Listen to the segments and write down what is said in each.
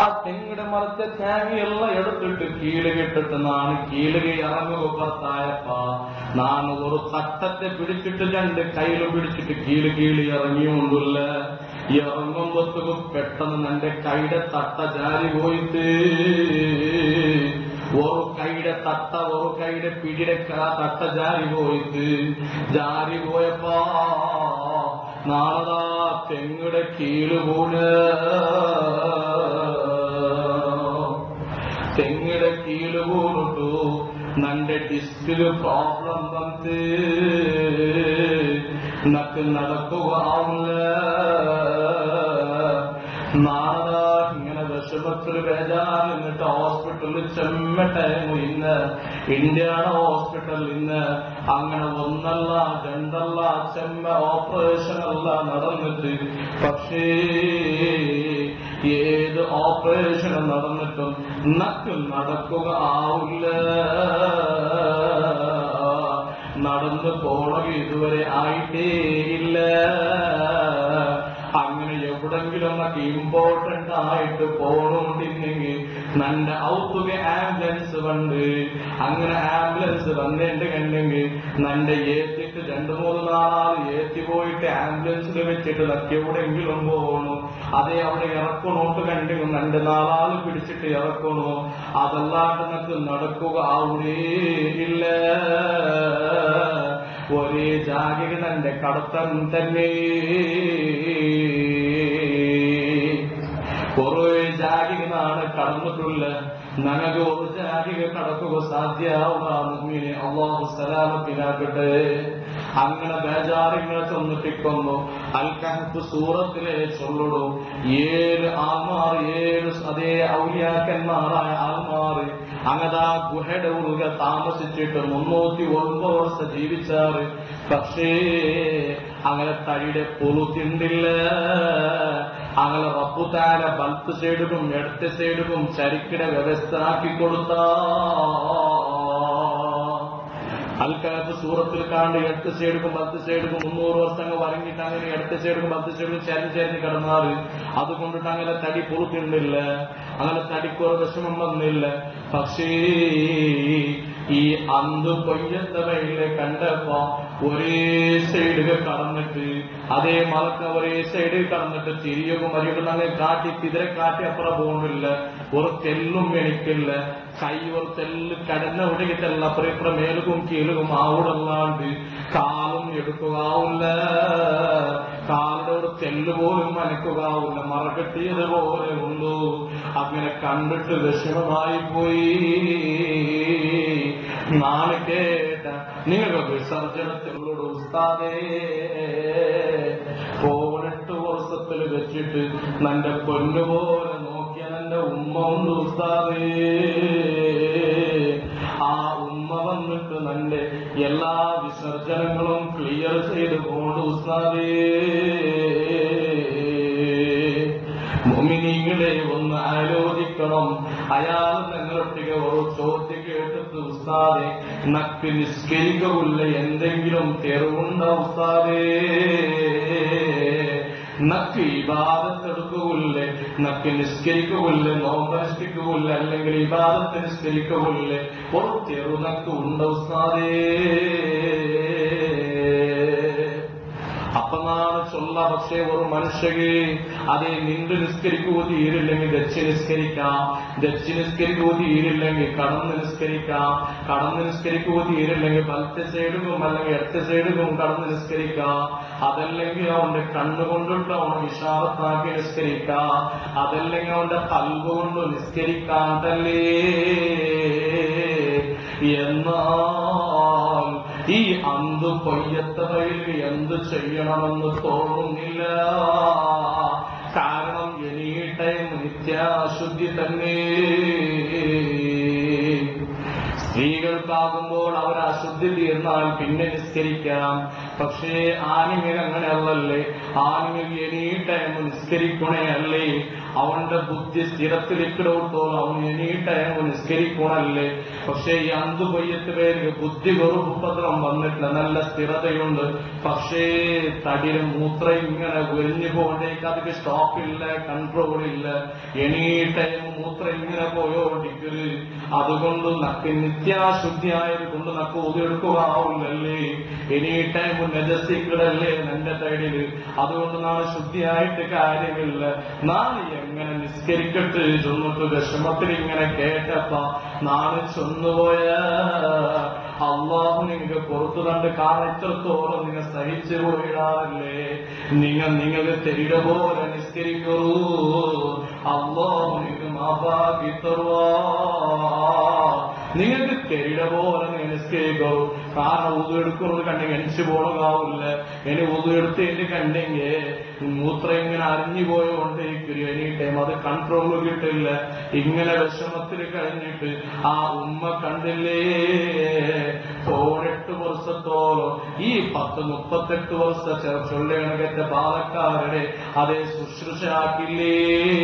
ആ തെങ്ങിടെ മരത്തെ തേങ്ങയെല്ലാം എടുത്തിട്ട് കീല് കെട്ടിട്ട് നാണ് കീലുക ഇറങ്ങുക പുറത്തായപ്പ നാണ് ഒരു തട്ടത്തെ പിടിച്ചിട്ട് രണ്ട് കയ്യിൽ പിടിച്ചിട്ട് കീല് കീല് ഇറങ്ങിയോണ്ടുള്ള ഇറങ്ങുമ്പോഴത്തേക്ക് പെട്ടെന്ന് എന്റെ കൈയുടെ തട്ട ജാരി പോയിട്ട് ഒരു കൈയുടെ തട്ട ഒരു കൈയുടെ പിടിയുടെ ക- തട്ട ജാരി പോയിട്ട് ജാരി പോയപ്പോ നാളതാ തെങ്ങുടെ കീഴ് പോണ് തെങ്ങുടെ കീഴ് പോണിട്ടു നന്റെ ഡിസ്കില് പ്രോബ്ലം വന്ന് നക്ക് നടക്കുക ആവില്ല നാളെ ഇങ്ങനെ വിഷമത്തിൽ ബേജാറ് എന്നിട്ട് ഹോസ്പിറ്റലിൽ ചെമ്മട്ടേമു ഇന്ന് ഇന്ത്യയുടെ ഹോസ്പിറ്റലിൽ ഇന്ന് അങ്ങനെ ഒന്നല്ല രണ്ടല്ല ചെമ്മ ഓപ്പറേഷൻ അല്ല നടന്നിട്ട് പക്ഷേ ഏത് ഓപ്പറേഷൻ നടന്നിട്ടും നക്ക് നടക്കുക ആവില്ല നടന്നു പോണത് ഇതുവരെ ആയിട്ടേ ഇല്ല അങ്ങനെ എവിടെങ്കിലും നമുക്ക് ഇമ്പോർട്ടന്റ് ആയിട്ട് പോണോണ്ടില്ലെങ്കിൽ നന്റെ ഔത്തുക ആംബുലൻസ് വണ്ട് അങ്ങനെ ആംബുലൻസ് വന്നേണ്ട കണ്ടെങ്കിൽ നന്റെ ഏത്തിട്ട് രണ്ടു മൂന്ന് നാളാൾ ഏത്തി പോയിട്ട് ആംബുലൻസിൽ വെച്ചിട്ട് നക്ക് എവിടെയെങ്കിലും പോകണു അതേ അവിടെ ഇറക്കണോട്ട് കണ്ടെങ്കിൽ നന്റെ നാളാൾ പിടിച്ചിട്ട് ഇറക്കണു അതല്ലാണ്ട് നക്ക് നടക്കുക അവിടെ ഇല്ല ഒരേ ജാഗിക തന്റെ കടത്തം തന്നെ കുറേ ജാഗികനാണ് കടന്നിട്ടുള്ള നനക്ക് ഒരു ജാഗിക കടക്കുക സാധ്യാവുന്ന അള്ളാഹു സലാമത്തിനാക്കട്ടെ അങ്ങനെ ബേജാറിങ്ങനെ ചെന്നിട്ടിക്കുന്നു അൽക്കഹത്ത് സൂറത്തിലെ ചൊല്ലടു ഏഴ് ആൾമാർ ഏഴ് അതേ ഔലിയാക്കന്മാരായ ആൾമാർ അങ്ങതാ ഗുഹയുടെ ഉള്ളിൽ താമസിച്ചിട്ട് മുന്നൂറ്റി ഒൻപത് വർഷം ജീവിച്ചാറ് പക്ഷേ അങ്ങനെ തടിയുടെ പൊളുത്തിണ്ടില്ല അങ്ങനെ റപ്പുതാര ബൽത്ത് സൈഡും ഇടത്തെ സൈഡും ചരിക്കിടെ വ്യവസ്ഥ ആക്കി കൊടുത്താ അൽക്കാലത്ത് സൂറത്തിൽ കാണ്ട് എട്ട് സൈഡും പത്ത് സൈഡും മുന്നൂറ് വർഷങ്ങൾ വരങ്ങിട്ട് അങ്ങനെ എട്ട് സൈഡും പത്ത് സൈഡും ചരിഞ്ഞ് ചരിഞ്ഞ് കിടന്നാറ് അതുകൊണ്ടിട്ട് അങ്ങനെ തടി പൊറുത്തിണ്ടില്ല അങ്ങനെ തടിക്കൊരു വിഷമം വന്നില്ല പക്ഷേ ഈ അന്ത് പൊയ്യത്ത വഴിയിലെ കണ്ടപ്പോ ഒരേ സൈഡിൽ കടന്നിട്ട് അതേ മലക്ക ഒരേ സൈഡിൽ കടന്നിട്ട് തിരിയും മരിയും അങ്ങനെ കാട്ടി തിരെ കാട്ടി അപ്പുറം പോകുന്നില്ല ഒരു തെല്ലും എനിക്കില്ല കൈ ഒരു തെല്ല് കടന്ന ഉടകിട്ടല്ല അപ്പുറം ഇപ്പുറം മേലുകും കീഴുകും ആവിടല്ലാണ്ട് കാലും എടുക്കുകയാവില്ല കാലിന്റെ ഒരു തെല്ല് പോലും അനക്കുകയാവില്ല മറകെട്ടിയത് പോലെ ഉള്ളൂ അങ്ങനെ കണ്ടിട്ട് വിഷമമായി പോയി നാളെ കേട്ട നിങ്ങൾക്ക് വിസർജനത്തിലുള്ള ഉസ്താദേ പതിനെട്ട് വർഷത്തിൽ വെച്ചിട്ട് നന്റെ പൊന്നുപോലെ നോക്കിയ നന്റെ ഉമ്മ ഉണ്ട് ഉസ്താദേ ആ ഉമ്മ വന്നിട്ട് നന്റെ എല്ലാ വിസർജനങ്ങളും ക്ലിയർ ചെയ്ത് പോണ്ട് ഉസ്താദേ മുമിനിങ്ങളെ ഒന്ന് ആലോചിക്കണം അയാൾ നിങ്ങളൊട്ടിക ഒരു ചോദ്യം കേട്ടിട്ട് ഉസ്താദെ നക്ക് നിസ്കരിക്കവില്ല എന്തെങ്കിലും തെരുവുണ്ട ഉസ്താദേ നക്ക് ഇബാദത്തെടുക്കുകയില്ല നക്ക് നിസ്കരിക്കുകയില്ല നോമ്പനുഷ്ഠിക്കുകയില്ല അല്ലെങ്കിൽ ഇബാദത്ത് നിസ്കരിക്കുകയില്ല ഒരു തെറു നക്ക് ഉണ്ട് ഉസ്താദേ അപ്പനാണ് ചൊല്ല പക്ഷേ ഒരു മനുഷ്യക്ക് അതേ നിണ്ട് നിസ്കരിക്കുക തീരില്ലെങ്കിൽ ദക്ഷി നിസ്കരിക്കാം ദക്ഷി നിസ്കരിക്കുക തീരില്ലെങ്കിൽ കടന്ന് നിസ്കരിക്കാം കടന്ന് നിസ്കരിക്കുക തീരില്ലെങ്കിൽ വലത്തെ സൈഡിലും അല്ലെങ്കിൽ ഇടത്തെ സൈഡിലും കടന്ന് നിസ്കരിക്കാം അതല്ലെങ്കിൽ അവന്റെ കണ്ണുകൊണ്ടിട്ട് അവൻ വിശാലത്താക്കി നിസ്കരിക്കാം അതല്ലെങ്കിൽ അവന്റെ കൽവ് കൊണ്ട് നിസ്കരിക്കാണ്ടല്ലേ എന്നാൽ ഈ അന്ത് കൊയ്യത്തവയിൽ എന്ത് ചെയ്യണമെന്ന് തോന്നുന്നില്ല കാരണം എനി ടൈം നിത്യാശുദ്ധി തന്നെ സ്ത്രീകൾക്കാകുമ്പോൾ അവർ അശുദ്ധി തീർന്നാൽ പിന്നെ നിസ്കരിക്കാം പക്ഷേ ആണിങ്ങൾ അങ്ങനെയല്ലല്ലേ ആണിങ്ങൾ എനീ ടൈം നിസ്കരിക്കണേ അല്ലേ അവന്റെ ബുദ്ധി സ്ഥിരത്തിലിക്കിടോട്ടോളം അവൻ എനീ ടൈം നിസ്കരിക്കണല്ലേ പക്ഷേ ഈ അന്തു കൊയ്യത്ത് പേർക്ക് ബുദ്ധി വെറും ഉപദ്രവം വന്നിട്ടില്ല നല്ല സ്ഥിരതയുണ്ട് പക്ഷേ തടിയുടെ മൂത്രം ഇങ്ങനെ ഒരിഞ്ഞു പോകേണ്ടേക്ക് അതിന് സ്റ്റോപ്പ് ഇല്ല കൺട്രോൾ ഇല്ല എനീ ടൈം മൂത്രം ഇങ്ങനെ പോയോണ്ടിക്കല് അതുകൊണ്ട് നക്ക് നിത്യാശുദ്ധിയായത് കൊണ്ട് നക്ക് ഒതെടുക്കുകയാവില്ലല്ലേ എനീ ടൈം നജസിക്കടല്ലേ എന്റെ സൈഡില് അതുകൊണ്ട് നാളെ ശുദ്ധിയായിട്ട് കാര്യമില്ല നാളെ എങ്ങനെ നിസ്കരിക്കട്ട് ചൊന്നിട്ട് വിഷമത്തിൽ ഇങ്ങനെ കേട്ടപ്പ നാളെ ചൊന്നുപോയ അള്ളാഹു നിങ്ങൾക്ക് പുറത്തു കണ്ട് കാണിച്ചത്തോളം നിങ്ങൾ സഹിച്ചു പോയിടാറല്ലേ നിങ്ങൾ നിങ്ങൾക്ക് തെരിട പോലെ നിസ്കരിക്കൂ അള്ളാഹു നിങ്ങൾക്ക് മാപ്പാക്കി തരുവാ നിങ്ങൾക്ക് തെരിട പോലെ നിങ്ങൾ നിസ്കരിക്കൂ കാരണം ഉതു എടുക്കുന്നത് കണ്ടെങ്കിൽ എനിച്ച് പോണതാവില്ല ഇനി ഉതു എടുത്തതിന്റെ കണ്ടെങ്കിൽ മൂത്രം ഇങ്ങനെ അരിഞ്ഞു പോയോണ്ടേക്കൊരു എനി ടൈം അത് കൺട്രോൾ കിട്ടില്ല ഇങ്ങനെ വിഷമത്തിൽ കഴിഞ്ഞിട്ട് ആ ഉമ്മ കണ്ടില്ലേ പതിനെട്ട് വർഷത്തോളം ഈ പത്ത് മുപ്പത്തെട്ട് വർഷ ചൊല്ലണകറ്റ പാലക്കാരുടെ അതേ ശുശ്രൂഷയാക്കില്ലേ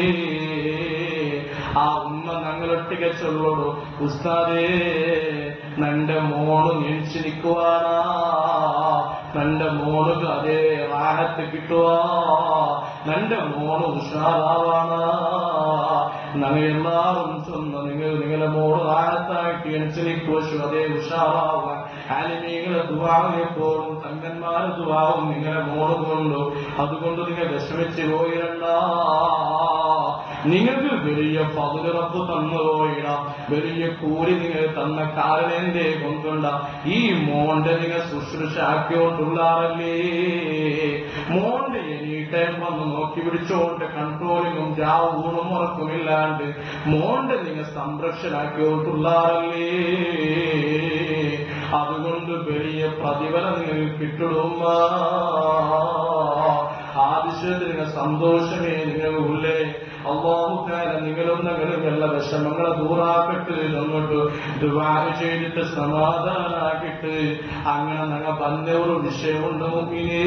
ആ ഉമ്മ ഞങ്ങളൊട്ടിക ചൊല്ലോളൂ ഉസ്താദേ നന്റെ മോള് ഞെണിച്ചു നിൽക്കുവാനാ നന്റെ മോള് അതേ റാഹത്ത് കിട്ടുവാ നന്റെ മോള് ഉഷാറാവാനാ ഞങ്ങൾ എല്ലാവരും ചൊന്ന നിങ്ങൾ നിങ്ങളെ മോള് റാഹത്തായിട്ട് എണിച്ചു നിൽക്കുവശു അതേ ഉഷാറാവാൻ ആലിമീങ്ങളെ ദുവാവും എപ്പോഴും തങ്കന്മാരെ ദുവാവും നിങ്ങളെ മോള് കൊണ്ടു അതുകൊണ്ട് നിങ്ങൾ വിഷമിച്ച് പോയിരണ്ട നിങ്ങൾക്ക് വലിയ പതിറപ്പ് തന്നു പോയിട വലിയ കൂലി നിങ്ങൾ തന്ന കാരണന്റെ കൊണ്ടുണ്ട ഈ മോന്റെ നിങ്ങൾ ശുശ്രൂഷ ആക്കിയോണ്ടുള്ളാറല്ലേ മോന്റെ എനി ടൈം വന്ന് നോക്കി പിടിച്ചോണ്ട് കൺട്രോളിങ്ങും ജാവും ഊണും ഉറക്കുമില്ലാണ്ട് മോന്റെ നിങ്ങൾ സംരക്ഷണാക്കിയോണ്ടുള്ളാറല്ലേ അതുകൊണ്ട് വലിയ പ്രതിഫലം നിങ്ങൾക്ക് കിട്ടിടുമ്മ ആവശ്യത്തിന് നിങ്ങൾ സന്തോഷമേ നിങ്ങൾ ഉള്ളേ അള്ളാഹുക്കാല നിങ്ങളൊന്നങ്ങളും എല്ലാ വിഷമങ്ങളെ ദൂറാക്കിട്ട് തന്നിട്ട് ദുബായ് ചെയ്തിട്ട് സമാധാനാക്കിട്ട് അങ്ങനെ ഞങ്ങൾ വന്ന ഒരു വിഷയമുണ്ട് മുമ്പിനേ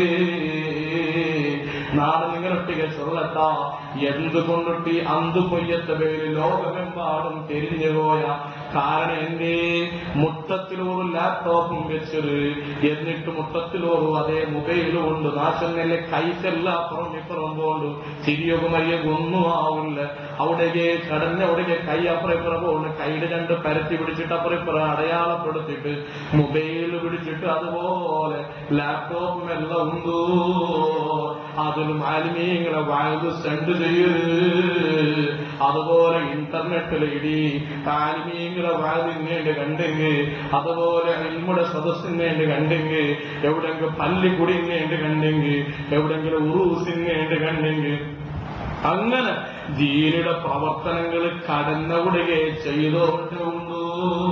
നാളെ നിങ്ങളൊട്ടിക ചൊല്ലത്താ എന്തുകൊണ്ടിട്ട് ഈ അന്തു കൊയ്യത്ത പേര് ലോകമെമ്പാടും തിരിഞ്ഞു പോയ കാരണം എന്റെ മുട്ടത്തിലൊരു ലാപ്ടോപ്പും വെച്ചത് എന്നിട്ട് മുട്ടത്തിലോറും അതേ മൊബൈലും ഉണ്ട് നാശന്നല്ലേ കൈക്കെല്ലാം അപ്പുറം ഇപ്പുറം പോണ്ട് ചിരിയൊക്കെ മരിയൊക്കെ ഒന്നും ആവില്ല അവിടേക്ക് കടഞ്ഞ അവിടേക്ക് കൈ അപ്പുറം ഇപ്പുറം പോകുന്നു കൈയുടെ രണ്ട് പരത്തി പിടിച്ചിട്ട് അപ്പുറം ഇപ്പുറം അടയാളപ്പെടുത്തിട്ട് മൊബൈൽ പിടിച്ചിട്ട് അതുപോലെ ലാപ്ടോപ്പും എല്ലാം ഉണ്ട് അതിലും ആലിമീങ്ങളെ വാങ്ങ് സെൻഡ് ചെയ്യരുത് അതുപോലെ ഇന്റർനെറ്റിൽ ഇടി ആലിമീങ്ങളെ വാങ്ങിങ്ങേണ്ടി കണ്ടെങ്കിൽ അതുപോലെ ഇൽമുടെ സദസ്സിങ്ങേണ്ടി കണ്ടെങ്കിൽ എവിടെങ്കിലും പല്ലി കുടിങ്ങേണ്ടി കണ്ടെങ്കിൽ എവിടെങ്കിലും ഉറൂസിങ്ങേണ്ടി കണ്ടെങ്കിൽ അങ്ങനെ ദീനിയുടെ പ്രവർത്തനങ്ങൾ കടന്നവിടുകയെ ചെയ്തോണ്ടുണ്ടോ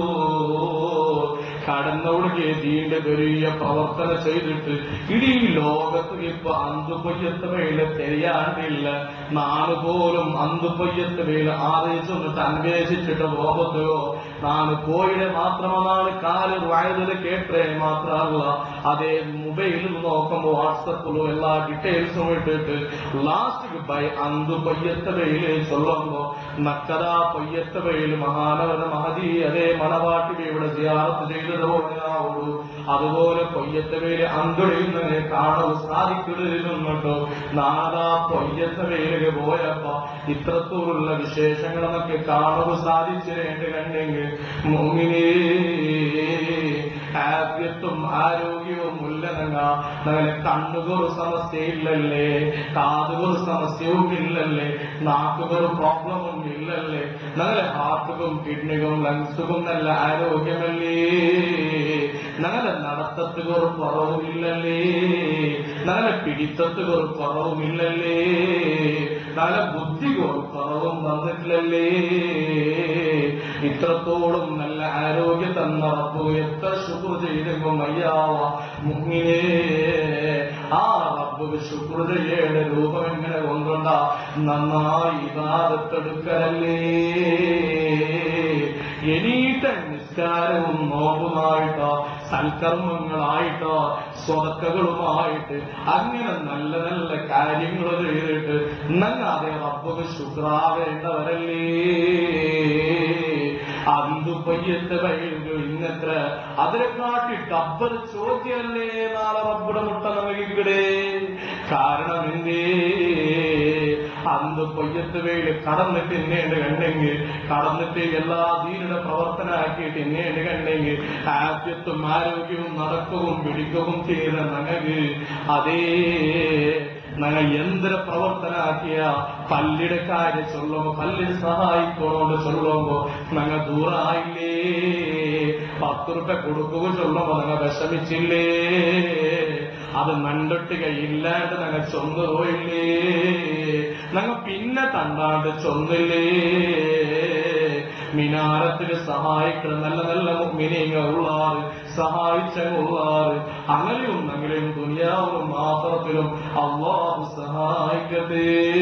കടന്നവിടുകയെ ദീന്റെ വലിയ പ്രവർത്തനം ചെയ്തിട്ട് ഇടീ ലോകത്ത് ഇപ്പൊ അന്തുപൊയ്യത്ത് വേല തെരിയാണ്ടില്ല നാള് പോലും അന്തുപൊയ്യത്ത് വേല ആദേശിച്ചിട്ട് അന്വേഷിച്ചിട്ട് പോകത്തോ നാള് പോയിടെ മാത്രമേ നാള് കാല് വായതിൽ കേട്ടേ മാത്രമല്ല അതേ മൊബൈലിൽ നോക്കുമ്പോ വാട്സപ്പിലും എല്ലാ ഡീറ്റെയിൽസും ഇട്ടിട്ട് ലാസ്റ്റ് ബൈ അന്തു പൊയ്യത്ത വെയില് ചൊല്ലുമ്പോ നക്കത പൊയ്യത്ത വെയിൽ മഹാനവര മഹതി അതേ മണവാട്ടി ഇവിടെ സിയാറത്ത് ചെയ്തതുപോലെയാവുള്ളൂ അതുപോലെ പൊയ്യത്ത വെയിൽ അന്തുടയുന്നതിനെ കാണാൻ സാധിക്കുന്നുണ്ടോ നാദാ പൊയ്യത്ത വെയിലൊക്കെ പോയപ്പോ ഇത്രത്തോടുള്ള വിശേഷങ്ങളൊക്കെ കാണുക സാധിച്ചിരേണ്ട കണ്ടെങ്കിൽ മുങ്ങിനേ ആദ്യത്വം ആരോഗ്യവും ഉല്ലനങ്ങ അങ്ങനെ കണ്ണുകൊരു സമസ്യയില്ലല്ലേ കാതുകൊരു സമസ്യവും ഇല്ലല്ലേ നാക്കുകൊരു പ്രോബ്ലമും ഇല്ലല്ലേ ഞങ്ങളെ ഹാർട്ടുക്കും കിഡ്നിക്കും ലങ്സുക്കും നല്ല ആരോഗ്യമല്ലേ ഞങ്ങളെ നടത്തത്തുകൊരു കുറവുമില്ലല്ലേ ഞങ്ങളെ പിടിത്തത്തുകൊരു കുറവുമില്ലല്ലേ ഞങ്ങളെ ബുദ്ധികൊരു കുറവും വന്നിട്ടില്ലല്ലേ ഇത്രത്തോളം നല്ല ആരോഗ്യം തന്ന റബ്ബു എത്ര ശുക്ർ ചെയ്തെങ്കും അയ്യാവ മുങ്ങിനേ ആ റബ്ബ് ശുക്ർ ചെയ്യേണ്ട രൂപം എങ്ങനെ കൊണ്ടുണ്ട നന്നായി ഇതാദത്തെടുക്കലല്ലേ എനീട്ട നിസ്കാരവും നോമ്പുമായിട്ടോ സൽക്കർമ്മങ്ങളായിട്ടോ സ്വതക്കകളുമായിട്ട് അങ്ങനെ നല്ല നല്ല കാര്യങ്ങൾ ചെയ്തിട്ട് നങ്ങാതെ റബ്ബുക്ക് ശുക്രാവേണ്ടവരല്ലേ അന്തു പയ്യത്ത് കഴിഞ്ഞു ഇന്നത്ര അതിനെ കാട്ടി ഡബ്ബർ ചോദ്യമല്ലേ നാളെ റബ്ബുടെ മുട്ട നമുക്കിവിടെ കാരണം എന്തേ അന്ത് പൊയ്യത്ത് വേല് കടന്നിട്ട് ഇന്നേണ്ട് കണ്ടെങ്കിൽ കടന്നിട്ട് എല്ലാ ദീനിയുടെ പ്രവർത്തനാക്കിയിട്ട് ഇന്നേണ്ട് കണ്ടെങ്കിൽ ആദ്യത്തും ആരോഗ്യവും നടക്കവും പിടിക്കവും ചെയ്ത നങ്ങക്ക് അതേ ഞങ്ങൾ യന്ത്ര പ്രവർത്തനാക്കിയ പല്ലിയുടെ കാര്യം ചൊല്ലുമ്പോ പല്ലിന് സഹായിക്കണോണ്ട് ചൊല്ലുമ്പോ ഞങ്ങൾ ദൂരായില്ലേ പത്ത് റുപ്യ കൊടുക്കുക ചൊല്ലുമ്പോ ഞങ്ങൾ വിഷമിച്ചില്ലേ അത് നണ്ടൊട്ടുക ഇല്ലാണ്ട് ഞങ്ങൾ ചൊന്നു പോയില്ലേ ഞങ്ങൾ പിന്നെ തണ്ടാണ്ട് ചൊന്നില്ലേ മിനാരത്തിന് സഹായിക്കണം നല്ല നല്ല മിനിങ്ങൾ ഉള്ളാറ് സഹായിച്ചുള്ളാറ് അങ്ങനെയും അങ്ങനെയും ദുനിയാവിലും മാത്രത്തിലും അള്ളാഹു സഹായിക്കട്ടെ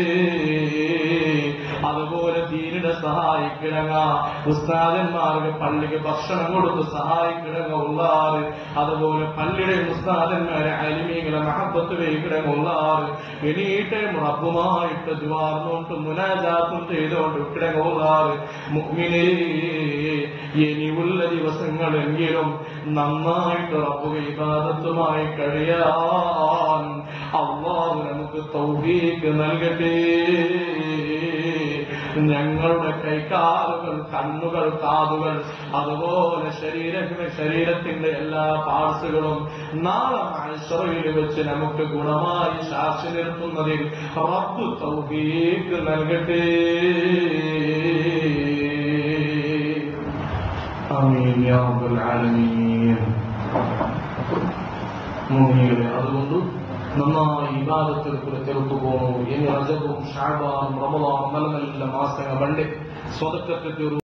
അതുപോലെ ദീനിനെ സഹായിക്കിടങ്ങ ഉസ്താദന്മാർക്ക് പള്ളിക്ക് ഭക്ഷണം കൊടുത്ത് സഹായിക്കിടങ്ങ ഉള്ളാറ് അതുപോലെ പള്ളിയുടെ ഉസ്താദന്മാരെ അലിമീകളെ മഹബത്ത് വയ്ക്കിടങ്ങ ഉള്ളാറ് എണീട്ടെ റബ്ബുമായിട്ട് ദ്വാർന്നുകൊണ്ട് മുനാജാത്തും ചെയ്തുകൊണ്ട് ഇക്കിടങ്ങ ഉള്ളാറ് മുഗ്മിനേ ഇനിയുള്ള ദിവസങ്ങളെങ്കിലും നന്നായിട്ട് റബ്ബു വിവാദത്തുമായി കഴിയാൻ അള്ളാഹു നമുക്ക് തൗഹീക്ക് നൽകട്ടെ ഞങ്ങളുടെ കൈകാലുകൾ കണ്ണുകൾ കാതുകൾ അതുപോലെ ശരീര ശരീരത്തിന്റെ എല്ലാ പാർട്സുകളും നാളെ മത്സരയിൽ വെച്ച് നമുക്ക് ഗുണമായി ശാസി നിർത്തുന്നതിൽ റബ്ബ് തൗഹീക്ക് നൽകട്ടെ ആമീൻ യാ റബ്ബൽ ആലമീൻ മോഹികളെ അതുകൊണ്ട് നന്നായി ഇബാദത്തിൽ കൂടെ ചെറുത്തു പോകണു ഇനി റജബും ഷാബാനും റമദാനും നല്ല നല്ല മാസങ്ങൾ പണ്ട് സ്വതക്കത്തെ